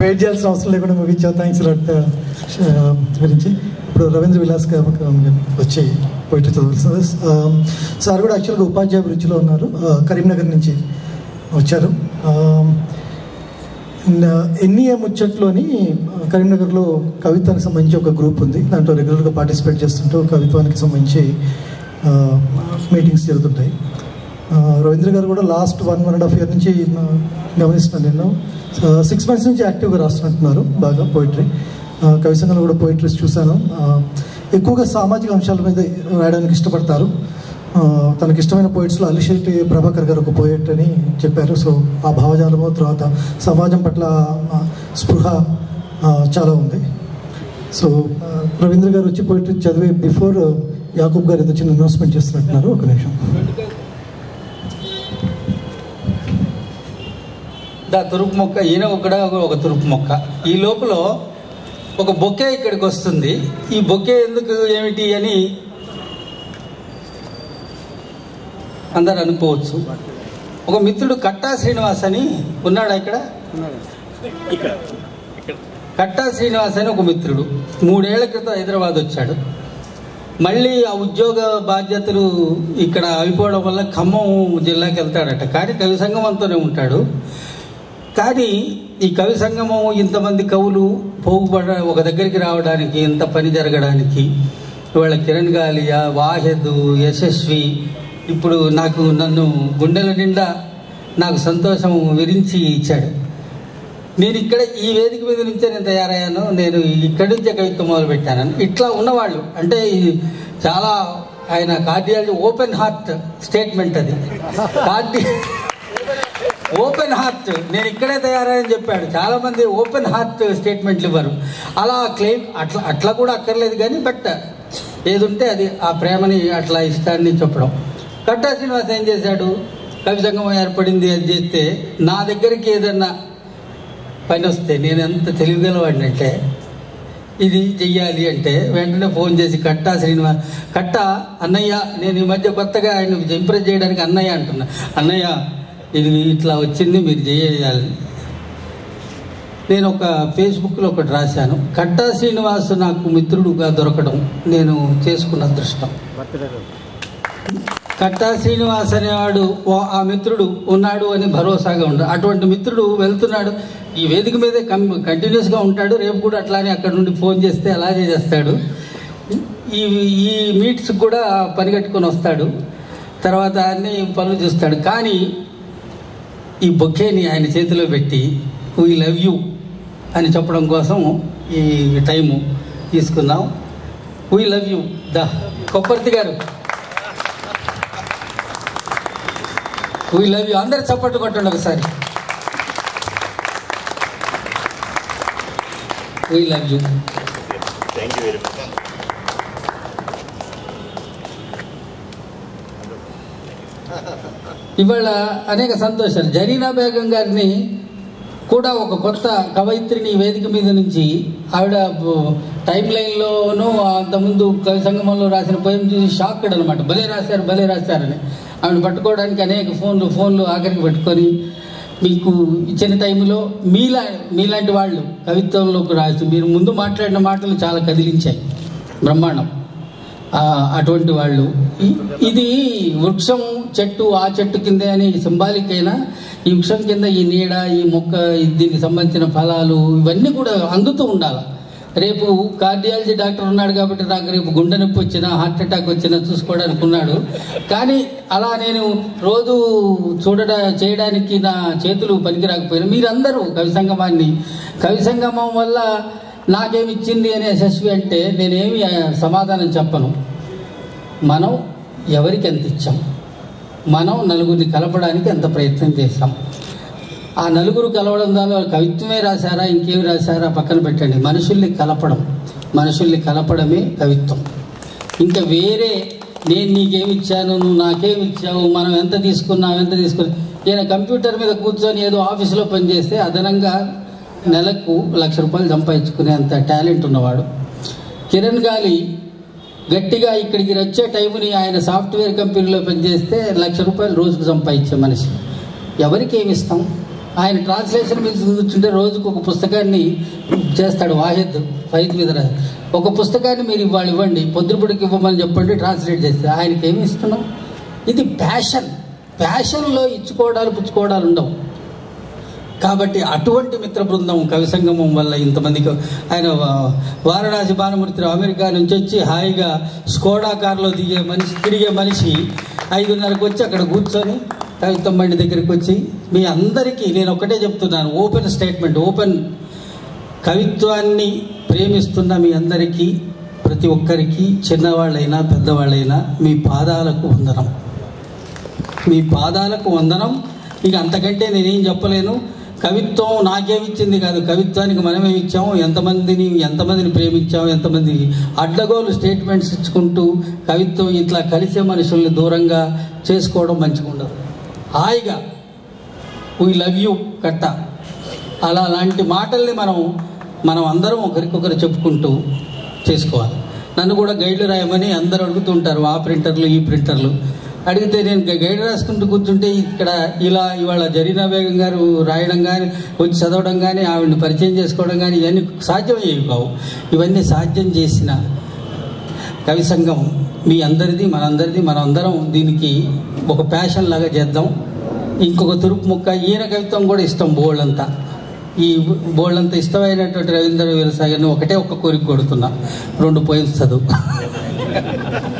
Wait చేయాల్సిన అవసరం లేకుండా ముగించావు థ్యాంక్స్ లాట్ గురించి ఇప్పుడు రవీంద్ర విలాస్ గారు వచ్చి పోయిటరీ చదవాల్సింది సార్ కూడా యాక్చువల్గా ఉపాధ్యాయ వృత్తిలో ఉన్నారు ఆ, కరీంనగర్ నుంచి వచ్చారు ఎన్ఈఏ ముచ్చట్లోని ఆ, కరీంనగర్లో కవిత్వానికి సంబంధించి ఒక గ్రూప్ ఉంది దాంట్లో రెగ్యులర్గా పార్టిసిపేట్ చేస్తుంటూ కవిత్వానికి సంబంధించి ఆ, మీటింగ్స్ జరుగుతుంటాయి ఆ, రవీంద్ర గారు కూడా last one one and half year నుంచి ఆ, గమనిస్తున్నాను నేను సిక్స్ మంత్స్ నుంచి యాక్టివ్గా రాస్తున్నట్టున్నారు బాగా పోయిటరీ కవి సంఘంలో కూడా పోయిటరీస్ చూశాను ఆ, ఎక్కువగా సామాజిక అంశాల మీద రాయడానికి ఇష్టపడతారు ఆ, తనకి ఇష్టమైన పోయిట్స్లో అలిశెట్టి ప్రభాకర్ గారు ఒక పోయిట్ అని చెప్పారు సో ఆ భావజాలము తర్వాత సమాజం పట్ల ఆ, స్పృహ ఆ, చాలా ఉంది సో ఆ, రవీంద్ర గారు వచ్చి పోయిటరీ చదివే బిఫోర్ యాకూబ్ గారు ఏదో చిన్న అనౌన్స్మెంట్ చేస్తున్నట్టున్నారు ఒక నిమిషం దా తురుపు మొక్క ఈయన ఒకడ ఒక తురుపు మొక్క ఈ లోపల ఒక బొకే ఇక్కడికి వస్తుంది ఈ బొకే ఎందుకు ఏమిటి అని అందరు అనుకోవచ్చు ఒక మిత్రుడు కట్టా శ్రీనివాస్ అని ఉన్నాడా ఇక్కడ కట్టా శ్రీనివాస్ అని ఒక మిత్రుడు మూడేళ్ల క్రితం హైదరాబాద్ వచ్చాడు మళ్ళీ ఆ ఉద్యోగ బాధ్యతలు ఇక్కడ అయిపోవడం వల్ల ఖమ్మం జిల్లాకి వెళ్తాడట కానీ కవి సంగమంతోనే ఉంటాడు కానీ ఈ కవి సంగమం ఇంతమంది కవులు పోగుపడ ఒక దగ్గరికి రావడానికి ఇంత పని జరగడానికి ఇవాళ కిరణ్ గాలియా వాహెద్ యశస్వి ఇప్పుడు నాకు నన్ను గుండెల నిండా నాకు సంతోషం విరించి ఇచ్చాడు నేను ఇక్కడ ఈ వేదిక మీద నుంచే నేను తయారయ్యాను నేను ఇక్కడి నుంచే కవిత్వం మొదలు పెట్టాను ఇట్లా ఉన్నవాళ్ళు అంటే ఇది చాలా ఆయన కార్డియాలజీ ఓపెన్ హార్ట్ స్టేట్మెంట్ అది కార్డి ఓపెన్ హార్ట్ నేను ఇక్కడే తయారని చెప్పాడు చాలా మంది ఓపెన్ హార్ట్ స్టేట్మెంట్లు ఇవ్వరు అలా క్లెయిమ్ అట్లా అట్లా కూడా అక్కర్లేదు కానీ బట్ ఏది ఉంటే అది ఆ ప్రేమని అట్లా ఇష్టాన్ని చెప్పడం కట్టా శ్రీనివాస్ ఏం చేశాడు కవి సంగమం ఏర్పడింది అది చేస్తే నా దగ్గరికి ఏదన్నా పని వస్తే నేను ఎంత తెలివిగలవాడినంటే ఇది చెయ్యాలి అంటే వెంటనే ఫోన్ చేసి కట్టా శ్రీనివాస్ కట్ట అన్నయ్య నేను ఈ మధ్య కొత్తగా ఆయన ఇంప్రెస్ చేయడానికి అన్నయ్య అంటున్నా అన్నయ్య ఇది ఇట్లా వచ్చింది మీరు చేయాలి నేను ఒక ఫేస్బుక్లో ఒకటి రాశాను కట్టా శ్రీనివాస్ నాకు మిత్రుడుగా దొరకడం నేను చేసుకున్న అదృష్టం కట్టా శ్రీనివాస్ అనేవాడు ఓ- ఆ మిత్రుడు ఉన్నాడు అని భరోసాగా ఉంటాడు అటువంటి మిత్రుడు వెళ్తున్నాడు ఈ వేదిక మీదే కం కంటిన్యూస్గా ఉంటాడు రేపు కూడా అట్లానే అక్కడ నుండి ఫోన్ చేస్తే అలాగే చేస్తాడు ఈ ఈ మీట్స్ కూడా పని కట్టుకొని వస్తాడు తర్వాత అన్ని పనులు చూస్తాడు కానీ ఈ బొకేని ఆయన చేతిలో పెట్టి వీ లవ్ యూ అని చెప్పడం కోసం ఈ టైము తీసుకున్నాం we love you the Kopparthi గారు వీ లవ్ యూ అందరు చప్పట్టు కొట్టండి ఒకసారి we love you thank you very much ఇవాళ అనేక సంతోషాలు జరీనా బేగం గారిని కూడా ఒక కొత్త కవయిత్రిని ఈ వేదిక మీద నుంచి ఆవిడ టైం లైన్లోనూ అంతకుముందు కవి సంగమంలో రాసిన పోయం చూసి షాక్డ్ అనమాట భలే రాశారు భలే రాశారని ఆవిడ పట్టుకోవడానికి అనేక ఫోన్లు ఫోన్లు ఆఖరికి పెట్టుకొని మీకు ఇచ్చిన టైంలో మీలా మీలాంటి వాళ్ళు కవిత్వంలోకి రాసి మీరు ముందు మాట్లాడిన మాటలు చాలా కదిలించాయి బ్రహ్మాండం ఆ, అటువంటి వాళ్ళు ఇ- ఇది వృక్షం చెట్టు ఆ చెట్టు కిందే అని సింబాలిక్ అయినా ఈ వృక్షం కింద ఈ నీడ ఈ మొక్క ఈ దీనికి సంబంధించిన ఫలాలు ఇవన్నీ కూడా అందుతూ ఉండాలి రేపు కార్డియాలజీ డాక్టర్ ఉన్నాడు కాబట్టి నాకు రేపు గుండె నొప్పి వచ్చినా హార్ట్ అటాక్ వచ్చినా చూసుకోవడానికి ఉన్నాడు కానీ అలా నేను రోజు చూడడ చేయడానికి నా చేతులు పనికి రాకపోయినా మీరందరూ కవి సంగమాన్ని కవి సంగమం వల్ల నాకేమి ఇచ్చింది అని యశస్వి అంటే నేనేమి ఆ, సమాధానం చెప్పను మనం ఎవరికి ఎంత ఇచ్చాం మనం నలుగురిని కలపడానికి ఎంత ప్రయత్నం చేశాం ఆ నలుగురు కలవడం దానిలో కవిత్వమే రాశారా ఇంకేమి రాశారా పక్కన పెట్టండి మనుషుల్ని కలపడం మనుషుల్ని కలపడమే కవిత్వం ఇంకా వేరే నేను నీకేమి ఇచ్చాను నువ్వు నాకేమి ఇచ్చావు మనం ఎంత తీసుకున్నావు ఎంత తీసుకున్నా ఈయన కంప్యూటర్ మీద కూర్చొని ఏదో ఆఫీసులో పనిచేస్తే అదనంగా నెలకు లక్ష రూపాయలు సంపాదించుకునేంత టాలెంట్ ఉన్నవాడు కిరణ్ గాలి గట్టిగా ఇక్కడికి వచ్చే టైంని ఆయన సాఫ్ట్వేర్ కంపెనీలో పనిచేస్తే లక్ష రూపాయలు రోజుకు సంపాదించే మనిషి ఎవరికి ఏమి ఇస్తాం ఆయన ట్రాన్స్లేషన్ మీద కూర్చుంటే రోజుకు ఒక పుస్తకాన్ని చేస్తాడు వాహిద్ ఫైత్ మీద రాసి. ఒక పుస్తకాన్ని మీరు ఇవాళ ఇవ్వండి పొద్దుపడికి ఇవ్వమని చెప్పండి ట్రాన్స్లేట్ చేస్తే ఆయనకి ఏమి ఇస్తున్నాం ఇది ప్యాషన్ ప్యాషన్లో ఇచ్చుకోవడాలు పుచ్చుకోవడాలు ఉండవు కాబట్టి అటువంటి మిత్ర బృందం కవి సంగమం వల్ల ఇంతమందికి ఆయన వా- వారణాసి భానుమూర్తి అమెరికా నుంచి వచ్చి హాయిగా స్కోడా కారులో దిగే మనిషి తిరిగే మనిషి ఐదున్నరకు వచ్చి అక్కడ కూర్చొని కవిత్వం బండి దగ్గరికి వచ్చి మీ అందరికీ నేను ఒకటే చెప్తున్నాను ఓపెన్ స్టేట్మెంట్ ఓపెన్ కవిత్వాన్ని ప్రేమిస్తున్న మీ అందరికీ ప్రతి ఒక్కరికి చిన్నవాళ్ళైనా పెద్దవాళ్ళైనా మీ పాదాలకు వందనం మీ పాదాలకు వందనం ఇక అంతకంటే నేనేం చెప్పలేను కవిత్వం నాకేమిచ్చింది కాదు కవిత్వానికి మనమే ఇచ్చాము ఎంతమందిని ఎంతమందిని ప్రేమించాము ఎంతమంది అడ్డగోలు స్టేట్మెంట్స్ ఇచ్చుకుంటూ కవిత్వం ఇట్లా కలిసే మనుషుల్ని దూరంగా చేసుకోవడం మంచిగా ఉండదు హాయిగా వీ లవ్ యూ కట్ట అలా అలాంటి మాటల్ని మనం మనం అందరం ఒకరికొకరు చెప్పుకుంటూ చేసుకోవాలి నన్ను కూడా గైడ్లు రాయమని అందరూ అడుగుతుంటారు ఆ ప్రింటర్లు ఈ ప్రింటర్లు అడిగితే నేను గ- గైడ్ రాసుకుంటూ కూర్చుంటే ఇక్కడ ఇలా ఇవాళ జరీనా బేగం గారు రాయడం కానీ వచ్చి చదవడం కానీ ఆవిడని పరిచయం చేసుకోవడం కానీ ఇవన్నీ సాధ్యమయ్యేవి కావు ఇవన్నీ సాధ్యం చేసిన కవి సంఘం మీ అందరిది మనందరిది మనందరం దీనికి ఒక ప్యాషన్ లాగా చేద్దాం ఇంకొక తురుపు ముక్క ఈయన కవిత్వం కూడా ఇష్టం బోళ్ళంతా ఈ బోళ్ళంతా ఇష్టమైనటువంటి రవీంద్ర వీరసాగర్ని ఒకటే ఒక్క కోరిక కొడుతున్నా రెండు పోయిమ్స్ చదువు